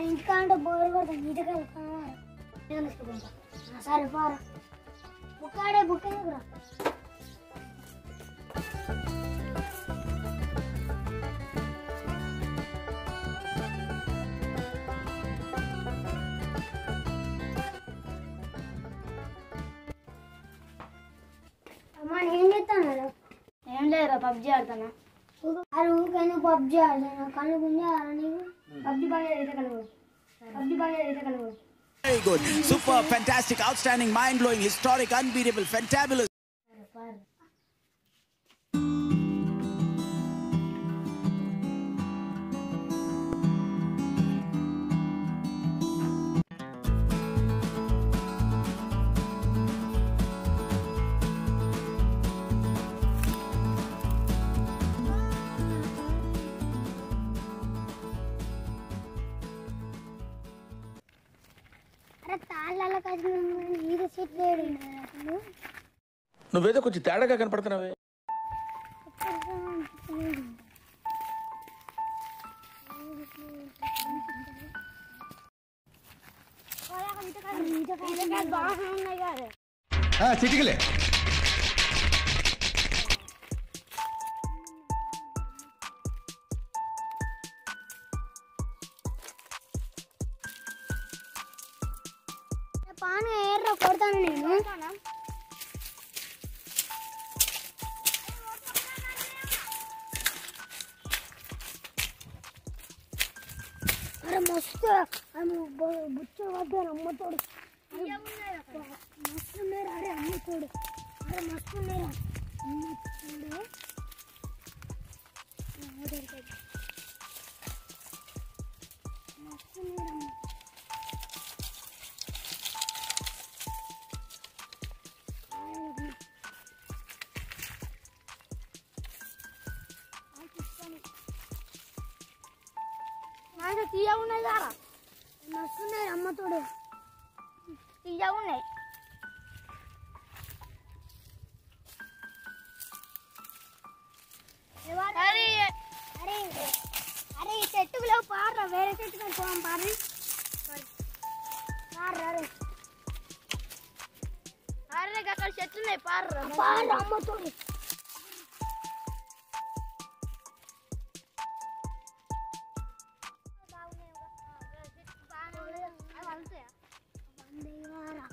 ఇంటికాంటే bore కొడుతుంది ఈతకాయలు నేను తీసుకుపోతా ఆ, సరే పారా బుక్కాడే బుక్ ఎందుకురా అమ్మా నేను చెప్తాను ఏం లేదురా పబ్జి ఆడుతానా అరే ఊరికైనా పబ్జి ఆడతాను కళ్ళు గుంజారా నీకు పబ్జి బాగా అయితే కలుగు పబ్జి బాగా అయితే కలుగు Very good. Super, fantastic, outstanding, mind blowing, historic, unbeatable, fantabulous. అరే తాళ్ళ కలిసి ఈత చెట్లు ఏడు అసలు నువ్వేదో కొంచెం తేడాగా కనపడుతున్నావే బాగా ఉన్నాయి కదా చిటికలే పాను ఎర్ర కొడతాను నేను అరే మస్తు అమ్మ బొ- బుచ్చ వద్దారు అమ్మతోడు మస్తు ఉన్నారు అరే అమ్మతోడు అరే మస్తు ఉన్నారు అమ్మతోడు మస్తు ఉన్నారు అమ్మ నాకు తీయ ఉన్నాయి కారా మస్తున్నాయి అమ్మతోడు తీయ ఉన్నాయి అరే అరే అరే ఈ చెట్టులో పాడరా వేరే చెట్టుకు పోదాం పారి పాడరా అరే అరే అక్కడ చెట్లు ఉన్నాయి పార్రా పాడరా అమ్మతోడు వందేవారా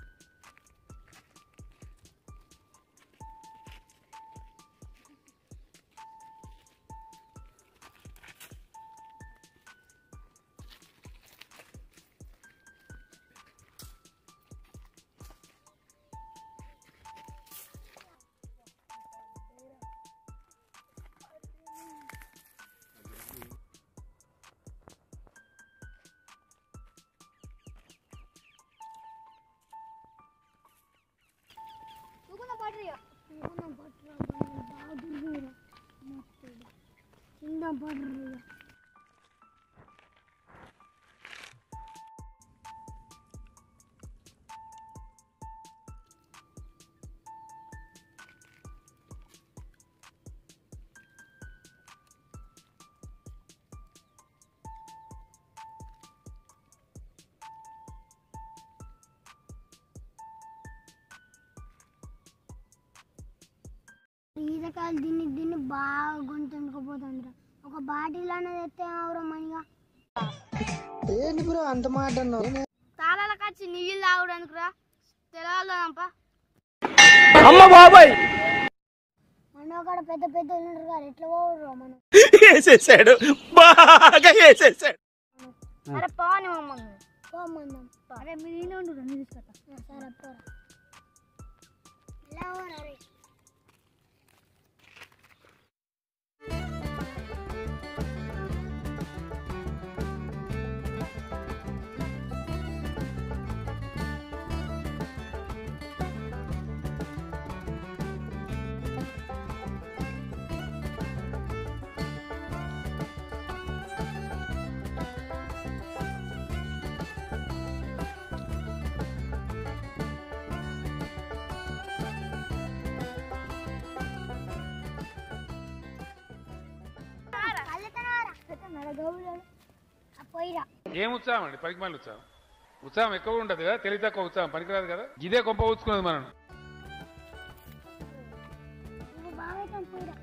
తూకున పడ్రియా కింద పట్టురా బాగా దుర్గురా మస్తోడు కింద పడరు ఈతకాయలు దీన్ని దీన్ని బాగా గొంతుండుకుపోతుందిరా ఒక బాటిల్ అనేది ఎత్తే అవరా మనిగా తాళాల కచ్చి నీళ్ళు తాగడానికి రా తెలవాలంపా మన అక్కడ పెద్ద పెద్ద ఉంటారు కదా ఎట్లా పోవురా మనం వేసేసాడు బాగా వేసేసాడు అరే పవని మమ్మల్ని పోమందాం అరే మీరు ఈయన ఉండు రా, నేను తీసుకొస్తా సరే పోరా ఎలా పోరా రే పోయిరా ఏం ఉత్సాహం అండి పనికి మళ్ళీ ఉత్సాహం ఉత్సాహం ఎక్కువ ఉంటుంది కదా తెలివి తక్కువ ఉత్సాహం పనికిరాదు కదా ఇదే కొంప ఊచుకున్నది మనం నువ్వు బాగా అవుతాం పోయిరా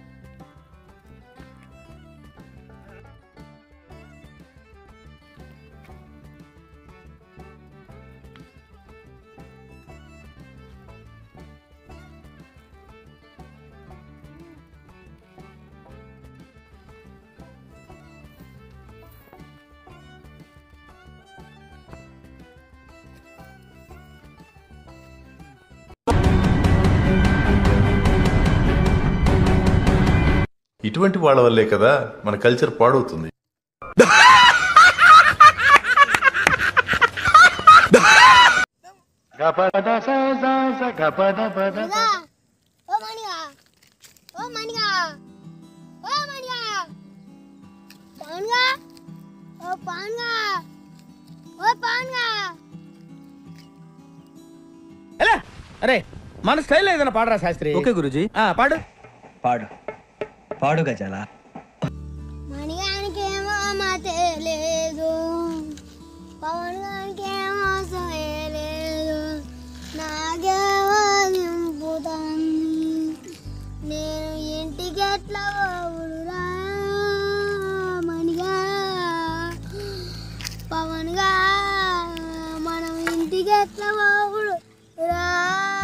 ఇటువంటి వాళ్ళ వల్లే కదా మన కల్చర్ పాడవుతుంది మణిగా ఓ మణిగా ఓ మణిగా ఓ మణిగా పాన్గా ఓ పాన్గా ఓ పాన్గా ఎలా అరే మన స్టైల్ ఏదైనా పాడరా శాస్త్రి ఓకే గురుజీ ఆ, పాడు పాడు పాడు గజాల మణిగానికి ఏమో మతే లేదు పవన్ గారికి ఏమో లేదు నాకేమో నింపుతాంది నేను ఇంటికి ఎట్లా పోవుడురా మణిగా పవన్ గా మనం ఇంటికి ఎట్లా పోవుడు రా